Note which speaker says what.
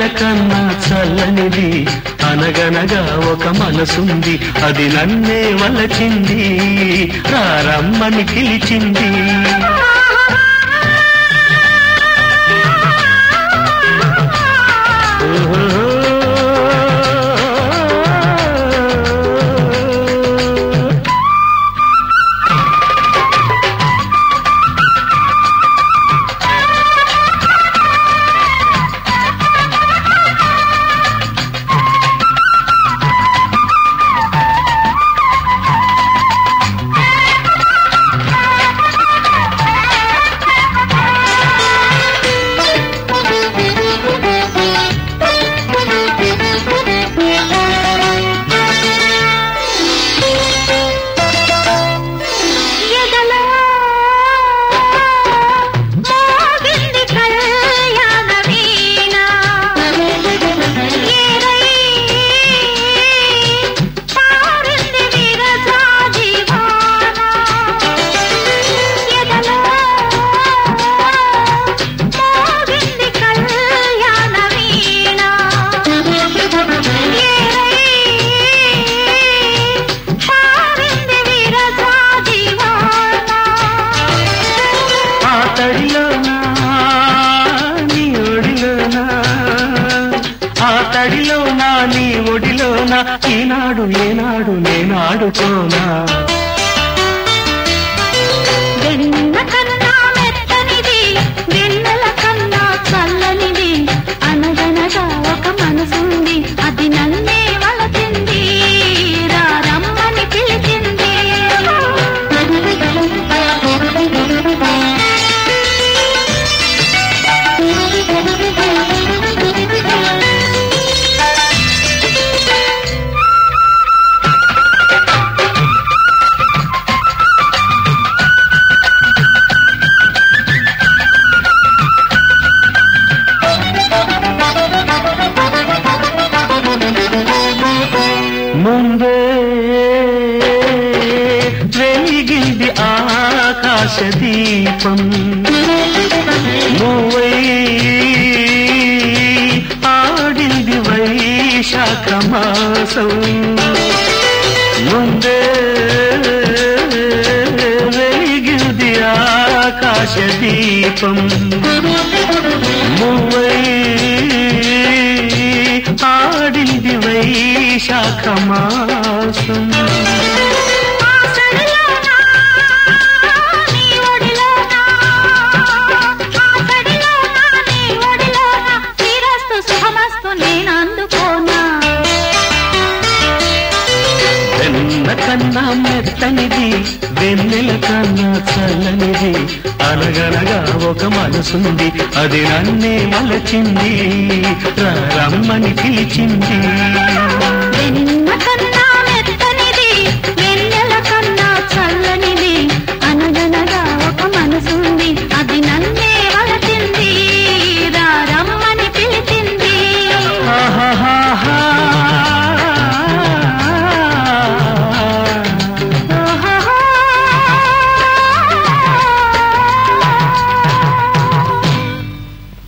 Speaker 1: కన్నా చల్లనిది అనగనగా ఒక మనసుంది అది నన్నే వలచింది రారమ్మని పిలిచింది ఓహో
Speaker 2: ఎదలో మోగింది కళ్యాణ వీణ ఏరై పారింది విరజాజి వాన ఎదలో మోగింది కళ్యాణ వీణ ఏరై పారింది విరజాజి వాన
Speaker 1: ఆ తడిలోనా నీ ఒడిలోనా ఆ తడిలోనా నీ ఒడిలోనా ఈనాడు ఏనాడు నేనాడుకోనా
Speaker 2: వెన్న కన్నా మెత్తనిది వెన్నెల కన్నా చల్లనిది అనగనగా ఒక మనసుంది అది నన్నే వలచింది రా రమ్మని పిలిచింది
Speaker 1: ముందే వెలిగింది ఆకాశ దీపం నువ్వై ఆడింది వైశాఖ మాసం ముందే వెలిగింది ఆకాశ దీపం నువ్వై ఆడింది వైశాఖ మాసం
Speaker 2: ఆ సడిలోనా నీ ఒడిలోనా ఆ సడిలోనా నీ ఒడిలోనా శ్రీరస్తు శుభమస్తు నేను అందుకోనా
Speaker 1: వెన్న కన్నా మెత్తనిది వెన్నెల కన్నా చల్లనిది అనగనగా ఒక మనసుంది అది నన్నే మలచింది రా రమ్మని పిలిచింది